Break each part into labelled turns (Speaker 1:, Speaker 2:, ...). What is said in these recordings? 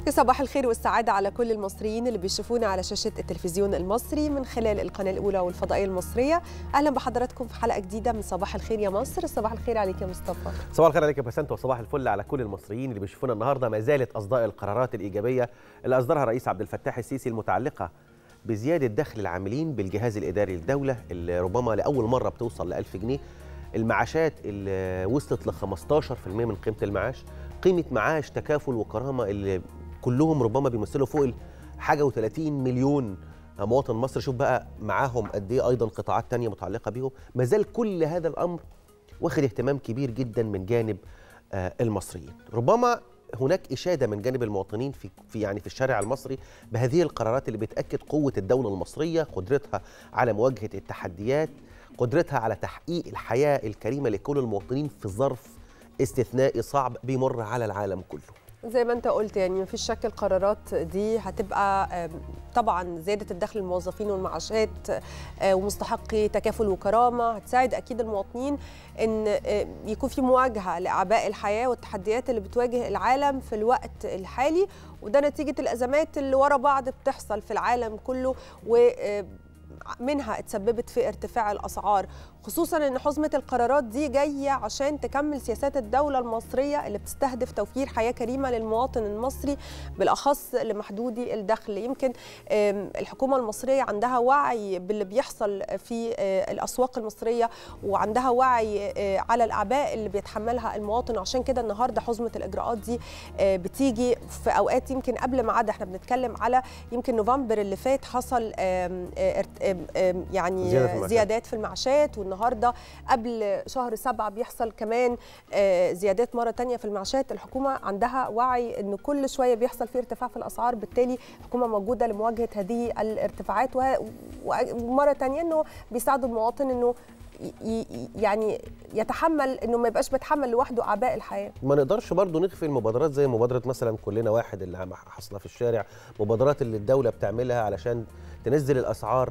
Speaker 1: صباح الخير والسعادة على كل المصريين اللي بيشوفونا على شاشة التلفزيون المصري من خلال القناة الأولى والفضائية المصرية أهلا بحضراتكم في حلقة جديدة من صباح الخير يا مصر صباح الخير عليك يا مصطفى
Speaker 2: صباح الخير عليك يا بسنت وصباح الفل على كل المصريين اللي بيشوفونا النهارده ما زالت اصداء القرارات الايجابيه اللي اصدرها الرئيس عبد الفتاح السيسي المتعلقه بزياده دخل العاملين بالجهاز الاداري للدوله اللي ربما لاول مره بتوصل ل 1000 جنيه المعاشات اللي وصلت ل 15% من قيمه المعاش قيمه معاش تكافل وكرامه اللي كلهم ربما بيمثلوا فوق حاجه و30 مليون مواطن مصري شوف بقى معاهم قد ايه ايضا قطاعات تانية متعلقه بيهم ما زال كل هذا الامر واخد اهتمام كبير جدا من جانب آه المصريين ربما هناك اشاده من جانب المواطنين في في يعني في الشارع المصري بهذه القرارات اللي بتاكد قوه الدوله المصريه قدرتها على مواجهه التحديات قدرتها على تحقيق الحياه الكريمه لكل المواطنين في ظرف استثنائي صعب بيمر على العالم كله
Speaker 1: زي ما انت قلت يعني مفيش شك القرارات دي هتبقى طبعا زياده الدخل للموظفين والمعاشات ومستحقي تكافل وكرامه هتساعد اكيد المواطنين ان يكون في مواجهه لاعباء الحياه والتحديات اللي بتواجه العالم في الوقت الحالي وده نتيجه الازمات اللي ورا بعض بتحصل في العالم كله و منها اتسببت في ارتفاع الاسعار خصوصا ان حزمه القرارات دي جايه عشان تكمل سياسات الدوله المصريه اللي بتستهدف توفير حياه كريمه للمواطن المصري بالاخص لمحدودي الدخل يمكن الحكومه المصريه عندها وعي باللي بيحصل في الاسواق المصريه وعندها وعي على الاعباء اللي بيتحملها المواطن عشان كده النهارده حزمه الاجراءات دي بتيجي في اوقات يمكن قبل ميعاد احنا بنتكلم على يمكن نوفمبر اللي فات حصل يعني
Speaker 2: زيادة
Speaker 1: زيادات في المعاشات والنهارده قبل شهر سبعة بيحصل كمان زيادات مره تانية في المعاشات الحكومه عندها وعي ان كل شويه بيحصل في ارتفاع في الاسعار بالتالي الحكومه موجوده لمواجهه هذه الارتفاعات ومره تانية انه بيساعدوا المواطن انه يعني يتحمل انه ما يبقاش بيتحمل لوحده اعباء الحياه
Speaker 2: ما نقدرش برضه نخفي المبادرات زي مبادره مثلا كلنا واحد اللي حاصله في الشارع مبادرات اللي الدوله بتعملها علشان تنزل الاسعار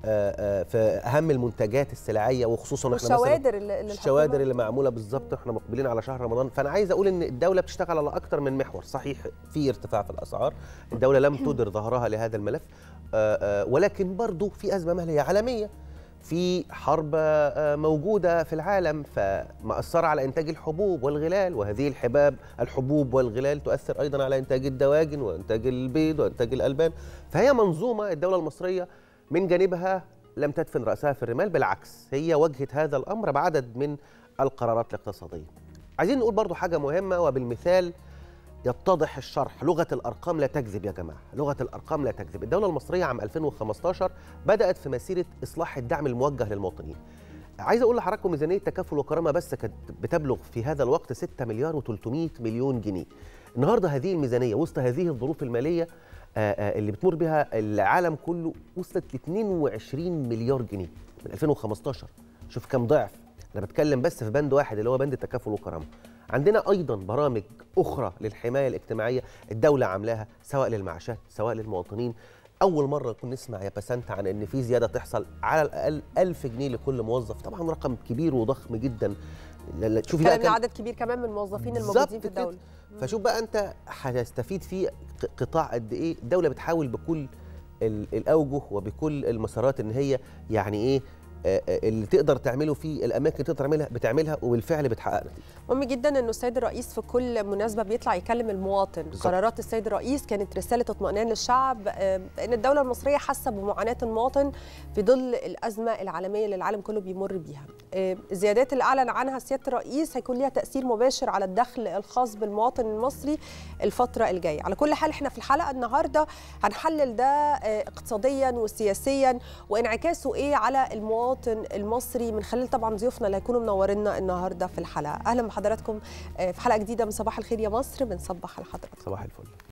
Speaker 2: في اهم المنتجات السلعيه وخصوصا احنا
Speaker 1: الشوادر اللي
Speaker 2: الشوادر اللي معموله بالظبط احنا مقبلين على شهر رمضان فانا عايز اقول ان الدوله بتشتغل على اكتر من محور صحيح في ارتفاع في الاسعار الدوله لم تدر ظهرها لهذا الملف ولكن برضه في ازمه ماليه عالميه في حرب موجودة في العالم فمأثرة على إنتاج الحبوب والغلال وهذه الحباب الحبوب والغلال تؤثر أيضا على إنتاج الدواجن وإنتاج البيض وإنتاج الألبان فهي منظومة الدولة المصرية من جانبها لم تدفن رأسها في الرمال بالعكس هي واجهت هذا الأمر بعدد من القرارات الاقتصادية عايزين نقول برضو حاجة مهمة وبالمثال يتضح الشرح لغة الأرقام لا تكذب يا جماعة لغة الأرقام لا تكذب الدولة المصرية عام 2015 بدأت في مسيرة إصلاح الدعم الموجه للمواطنين عايز أقول لحضراتكم ميزانية تكافل وكرامة بس كانت بتبلغ في هذا الوقت 6 مليار و300 مليون جنيه النهاردة هذه الميزانية وسط هذه الظروف المالية اللي بتمر بها العالم كله وصلت ل 22 مليار جنيه من 2015 شوف كم ضعف انا بتكلم بس في بند واحد اللي هو بند التكافل والكرامه عندنا ايضا برامج اخرى للحمايه الاجتماعيه الدوله عاملاها سواء للمعاشات سواء للمواطنين اول مره نكون نسمع يا بسنت عن ان في زياده تحصل على الاقل 1000 جنيه لكل موظف طبعا رقم كبير وضخم جدا
Speaker 1: شوفي بقى عدد كبير كمان من الموظفين الموجودين في الدوله
Speaker 2: فشوف بقى انت هتستفيد في قطاع قد ايه الدوله بتحاول بكل الاوجه وبكل المسارات ان هي يعني ايه اللي تقدر تعمله في الاماكن تقدر تعملها بتعملها وبالفعل بتحقق نتيجه.
Speaker 1: مهم جدا انه السيد الرئيس في كل مناسبه بيطلع يكلم المواطن، بالزبط. قرارات السيد الرئيس كانت رساله اطمئنان للشعب ان الدوله المصريه حاسه بمعاناه المواطن في ظل الازمه العالميه اللي العالم كله بيمر بيها. الزيادات اللي اعلن عنها سياده الرئيس هيكون ليها تاثير مباشر على الدخل الخاص بالمواطن المصري الفتره الجايه. على كل حال احنا في الحلقه النهارده هنحلل ده اقتصاديا وسياسيا وانعكاسه ايه على المواطن المواطن المصري من خلال طبعا ضيوفنا اللي هيكونوا منورينا النهارده في الحلقه اهلا بحضراتكم في حلقه جديده من صباح الخير يا مصر بنصبح على حضراتكم
Speaker 2: صباح الفل